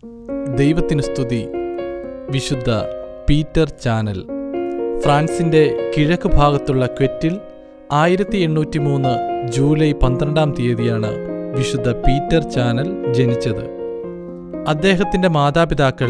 ദൈവത്തിന് സ്തുതി വിശുദ്ധ പീറ്റർ ചാനൽ ഫ്രാൻസിന്റെ കിഴക്ക് ഭാഗത്തുള്ള ക്വറ്റിൽ ആയിരത്തി എണ്ണൂറ്റി മൂന്ന് ജൂലൈ പന്ത്രണ്ടാം തീയതിയാണ് വിശുദ്ധ പീറ്റർ ചാനൽ ജനിച്ചത് അദ്ദേഹത്തിന്റെ മാതാപിതാക്കൾ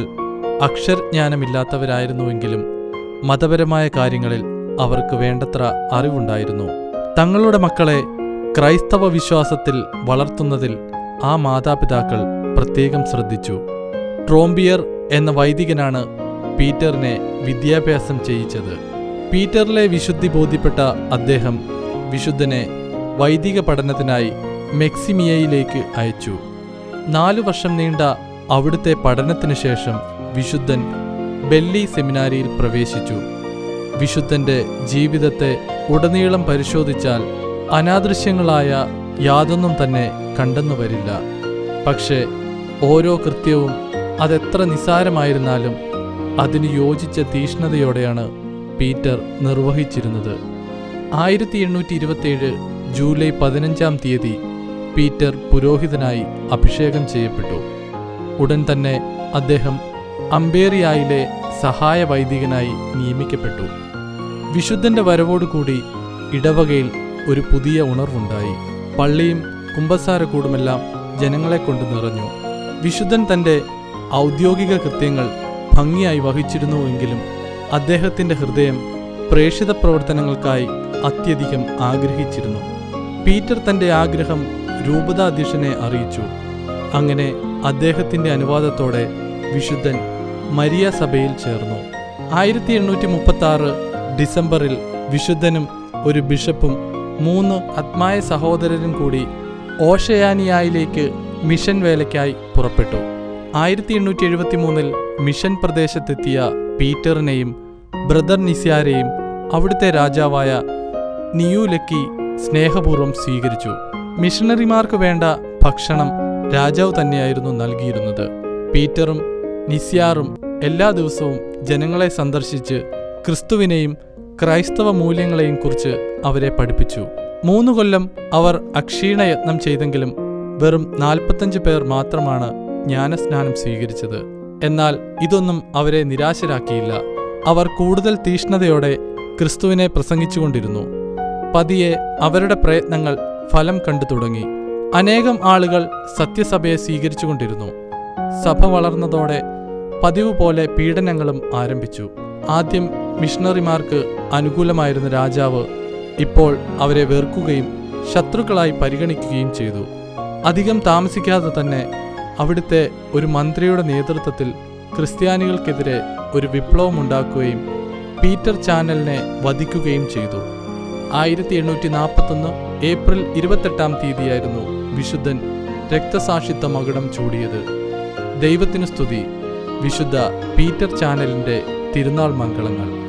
അക്ഷരജ്ഞാനമില്ലാത്തവരായിരുന്നുവെങ്കിലും മതപരമായ കാര്യങ്ങളിൽ അവർക്ക് വേണ്ടത്ര അറിവുണ്ടായിരുന്നു തങ്ങളുടെ മക്കളെ ക്രൈസ്തവ വിശ്വാസത്തിൽ വളർത്തുന്നതിൽ ആ മാതാപിതാക്കൾ പ്രത്യേകം ശ്രദ്ധിച്ചു ട്രോംബിയർ എന്ന വൈദികനാണ് പീറ്ററിനെ വിദ്യാഭ്യാസം ചെയ്യിച്ചത് പീറ്ററിലെ വിശുദ്ധി ബോധ്യപ്പെട്ട അദ്ദേഹം വിശുദ്ധനെ വൈദിക പഠനത്തിനായി മെക്സിമിയയിലേക്ക് അയച്ചു നാലു വർഷം നീണ്ട അവിടുത്തെ പഠനത്തിനു ശേഷം വിശുദ്ധൻ ബെല്ലി സെമിനാരിയിൽ പ്രവേശിച്ചു വിശുദ്ധന്റെ ജീവിതത്തെ ഉടനീളം പരിശോധിച്ചാൽ അനാദൃശ്യങ്ങളായ യാതൊന്നും തന്നെ കണ്ടെന്നു വരില്ല പക്ഷേ ഓരോ കൃത്യവും അതെത്ര നിസ്സാരമായിരുന്നാലും അതിന് യോജിച്ച തീഷ്ണതയോടെയാണ് പീറ്റർ നിർവഹിച്ചിരുന്നത് ആയിരത്തി എണ്ണൂറ്റി ഇരുപത്തിയേഴ് ജൂലൈ പതിനഞ്ചാം തീയതി പീറ്റർ പുരോഹിതനായി അഭിഷേകം ചെയ്യപ്പെട്ടു ഉടൻ തന്നെ അദ്ദേഹം അംബേറിയായിലെ സഹായ വൈദികനായി നിയമിക്കപ്പെട്ടു വിശുദ്ധന്റെ വരവോടുകൂടി ഇടവകയിൽ ഒരു പുതിയ ഉണർവുണ്ടായി പള്ളിയും കുമ്പസാരക്കൂടുമെല്ലാം ജനങ്ങളെ കൊണ്ട് നിറഞ്ഞു വിശുദ്ധൻ തന്റെ ഔദ്യോഗിക കൃത്യങ്ങൾ ഭംഗിയായി വഹിച്ചിരുന്നുവെങ്കിലും അദ്ദേഹത്തിന്റെ ഹൃദയം പ്രേക്ഷിത പ്രവർത്തനങ്ങൾക്കായി അത്യധികം ആഗ്രഹിച്ചിരുന്നു പീറ്റർ തന്റെ ആഗ്രഹം രൂപതാധ്യക്ഷനെ അറിയിച്ചു അങ്ങനെ അദ്ദേഹത്തിന്റെ അനുവാദത്തോടെ വിശുദ്ധൻ മരിയ സഭയിൽ ചേർന്നു ആയിരത്തി എണ്ണൂറ്റി മുപ്പത്തി ആറ് ഡിസംബറിൽ വിശുദ്ധനും ഒരു ബിഷപ്പും മൂന്ന് ആത്മായ സഹോദരരും കൂടി ഓഷയാനിയായിലേക്ക് മിഷൻ വേലയ്ക്കായി പുറപ്പെട്ടു ആയിരത്തി എണ്ണൂറ്റി എഴുപത്തി മൂന്നിൽ മിഷൻ പ്രദേശത്തെത്തിയ പീറ്ററിനെയും ബ്രദർ നിസ്യാരെയും അവിടുത്തെ രാജാവായ നിയൂലക്കി സ്നേഹപൂർവ്വം സ്വീകരിച്ചു മിഷണറിമാർക്ക് വേണ്ട ഭക്ഷണം രാജാവ് തന്നെയായിരുന്നു നൽകിയിരുന്നത് പീറ്ററും നിസ്യാറും എല്ലാ ദിവസവും ജനങ്ങളെ സന്ദർശിച്ച് ക്രിസ്തുവിനെയും ക്രൈസ്തവ മൂല്യങ്ങളെയും കുറിച്ച് അവരെ പഠിപ്പിച്ചു മൂന്നു കൊല്ലം അവർ അക്ഷീണ യത്നം ചെയ്തെങ്കിലും വെറും നാൽപ്പത്തഞ്ച് പേർ മാത്രമാണ് ജ്ഞാനസ്നാനം സ്വീകരിച്ചത് എന്നാൽ ഇതൊന്നും അവരെ നിരാശരാക്കിയില്ല അവർ കൂടുതൽ തീഷ്ണതയോടെ ക്രിസ്തുവിനെ പ്രസംഗിച്ചുകൊണ്ടിരുന്നു പതിയെ അവരുടെ പ്രയത്നങ്ങൾ ഫലം കണ്ടു തുടങ്ങി അനേകം ആളുകൾ സത്യസഭയെ സ്വീകരിച്ചുകൊണ്ടിരുന്നു സഭ വളർന്നതോടെ പതിവ് പോലെ പീഡനങ്ങളും ആരംഭിച്ചു ആദ്യം മിഷണറിമാർക്ക് അനുകൂലമായിരുന്ന രാജാവ് ഇപ്പോൾ അവരെ വെറുക്കുകയും ശത്രുക്കളായി പരിഗണിക്കുകയും ചെയ്തു അധികം താമസിക്കാതെ തന്നെ അവിടുത്തെ ഒരു മന്ത്രിയുടെ നേതൃത്വത്തിൽ ക്രിസ്ത്യാനികൾക്കെതിരെ ഒരു വിപ്ലവമുണ്ടാക്കുകയും പീറ്റർ ചാനലിനെ വധിക്കുകയും ചെയ്തു ആയിരത്തി എണ്ണൂറ്റി നാൽപ്പത്തൊന്ന് ഏപ്രിൽ ഇരുപത്തെട്ടാം തീയതിയായിരുന്നു വിശുദ്ധൻ രക്തസാക്ഷിത്വ മകുടം ചൂടിയത് ദൈവത്തിനു സ്തുതി വിശുദ്ധ പീറ്റർ ചാനലിന്റെ തിരുനാൾ മംഗളങ്ങൾ